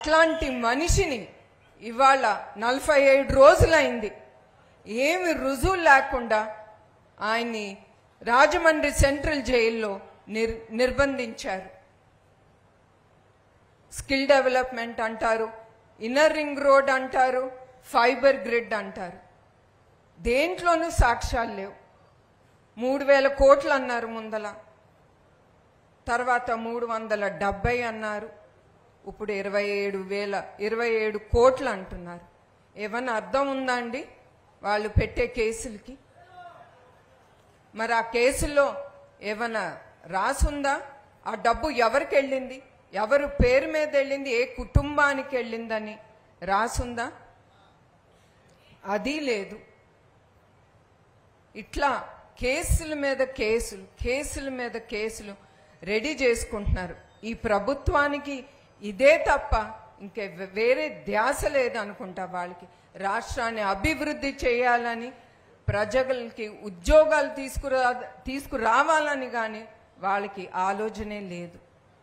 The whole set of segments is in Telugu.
అట్లాంటి మనిషిని ఇవాళ నలభై ఏడు రోజులైంది ఏమి రుజువు లేకుండా ఆయన్ని రాజమండ్రి సెంట్రల్ జైల్లో నిర్ నిర్బంధించారు స్కిల్ డెవలప్మెంట్ అంటారు ఇన్నర్ రింగ్ రోడ్ అంటారు ఫైబర్ గ్రిడ్ అంటారు దేంట్లోనూ సాక్ష్యాలు లేవు మూడు వేల కోట్లు అన్నారు ముందల తర్వాత మూడు వందల డెబ్బై అన్నారు ఇప్పుడు ఇరవై ఏడు వేల ఇరవై ఏడు కోట్లు అంటున్నారు ఏమన్నా అర్థం ఉందా అండి వాళ్ళు పెట్టే కేసులకి మరి ఆ కేసుల్లో ఏమన్నా రాసుందా ఆ డబ్బు ఎవరికి వెళ్ళింది ఎవరు పేరు మీద వెళ్ళింది ఏ కుటుంబానికి వెళ్ళిందని రాసుందా అది లేదు ఇట్లా కేసుల మీద కేసులు కేసుల మీద కేసులు రెడీ చేసుకుంటున్నారు ఈ ప్రభుత్వానికి ఇదే తప్ప ఇంకే వేరే ధ్యాస లేదనుకుంటా వాళ్ళకి రాష్ట్రాన్ని అభివృద్ధి చేయాలని ప్రజలకి ఉద్యోగాలు తీసుకురా తీసుకురావాలని కానీ వాళ్ళకి ఆలోచనే లేదు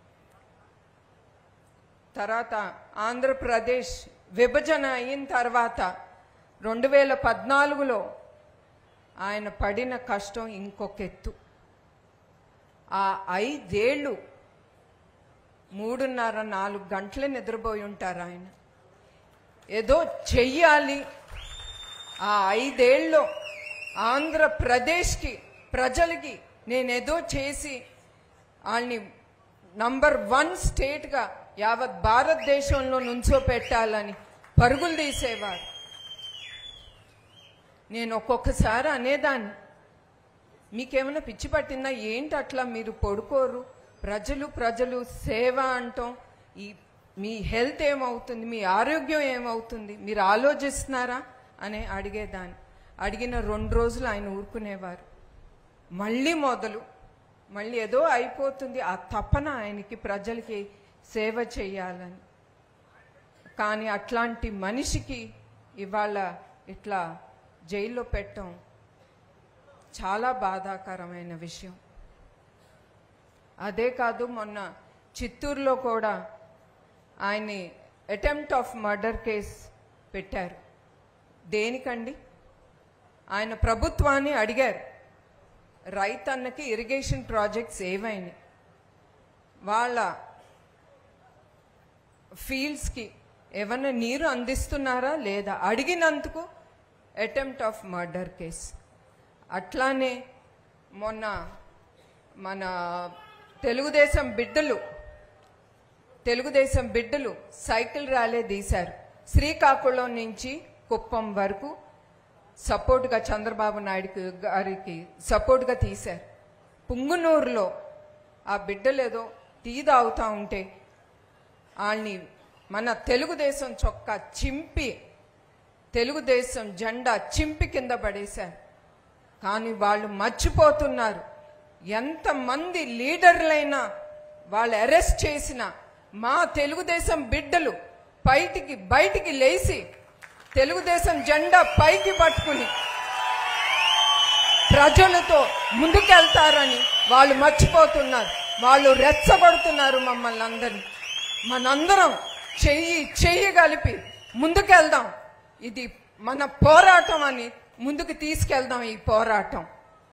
తర్వాత ఆంధ్రప్రదేశ్ విభజన అయిన తర్వాత రెండు వేల పద్నాలుగులో ఆయన పడిన కష్టం ఇంకొక ఎత్తు ఆ ఐదేళ్ళు మూడున్నర నాలుగు గంటలే నిద్రపోయి ఉంటారు ఆయన ఏదో చెయ్యాలి ఆ ఐదేళ్ళు ఆంధ్రప్రదేశ్కి ప్రజలకి నేనేదో చేసి వాళ్ళని నంబర్ వన్ స్టేట్గా యావత్ భారతదేశంలో నుంచో పెట్టాలని పరుగులు తీసేవారు నేను ఒక్కొక్కసారి అనేదాన్ని మీకేమైనా పిచ్చి పట్టిందా ఏంటి అట్లా మీరు పడుకోరు ప్రజలు ప్రజలు సేవ అంటాం ఈ మీ హెల్త్ ఏమవుతుంది మీ ఆరోగ్యం ఏమవుతుంది మీరు ఆలోచిస్తున్నారా అని అడిగేదాన్ని అడిగిన రెండు రోజులు ఆయన ఊరుకునేవారు మళ్ళీ మొదలు మళ్ళీ ఏదో అయిపోతుంది ఆ తపన ఆయనకి ప్రజలకి సేవ చేయాలని కానీ అట్లాంటి మనిషికి ఇవాళ ఇట్లా జైల్లో పెట్టడం చాలా బాధాకరమైన విషయం అదే కాదు మొన్న చిత్తూరులో కూడా ఆయన్ని అటెంప్ట్ ఆఫ్ మర్డర్ కేస్ పెట్టారు దేనికండి ఆయన ప్రభుత్వాన్ని అడిగారు రైతన్నకి ఇరిగేషన్ ప్రాజెక్ట్స్ ఏవైనాయి వాళ్ళ ఫీల్డ్స్కి ఏమన్నా నీరు అందిస్తున్నారా లేదా అడిగినందుకు అటెంప్ట్ ఆఫ్ మర్డర్ కేస్ అట్లానే మొన్న మన తెలుగుదేశం బిడ్డలు తెలుగుదేశం బిడ్డలు సైకిల్ ర్యాలీ తీశారు శ్రీకాకుళం నుంచి కుప్పం వరకు సపోర్ట్గా చంద్రబాబు నాయుడు గారికి సపోర్ట్గా తీశారు పుంగునూరులో ఆ బిడ్డలు ఏదో టీ తాగుతూ ఉంటే వాళ్ళని మన తెలుగుదేశం చొక్కా చింపి తెలుగుదేశం జెండా చింపి కింద పడేశారు కానీ వాళ్ళు మర్చిపోతున్నారు ఎంతమంది లీడర్లైనా వాళ్ళు అరెస్ట్ చేసిన మా తెలుగుదేశం బిడ్డలు బయటికి బయటికి లేచి తెలుగుదేశం జెండా పైకి పట్టుకుని ప్రజలతో ముందుకెళ్తారని వాళ్ళు మర్చిపోతున్నారు వాళ్ళు రెచ్చగొడుతున్నారు మమ్మల్ని అందరినీ మనందరం చెయ్యి చెయ్యి కలిపి ముందుకెళ్దాం ఇది మన పోరాటం అని ముందుకు తీసుకెళ్దాం ఈ పోరాటం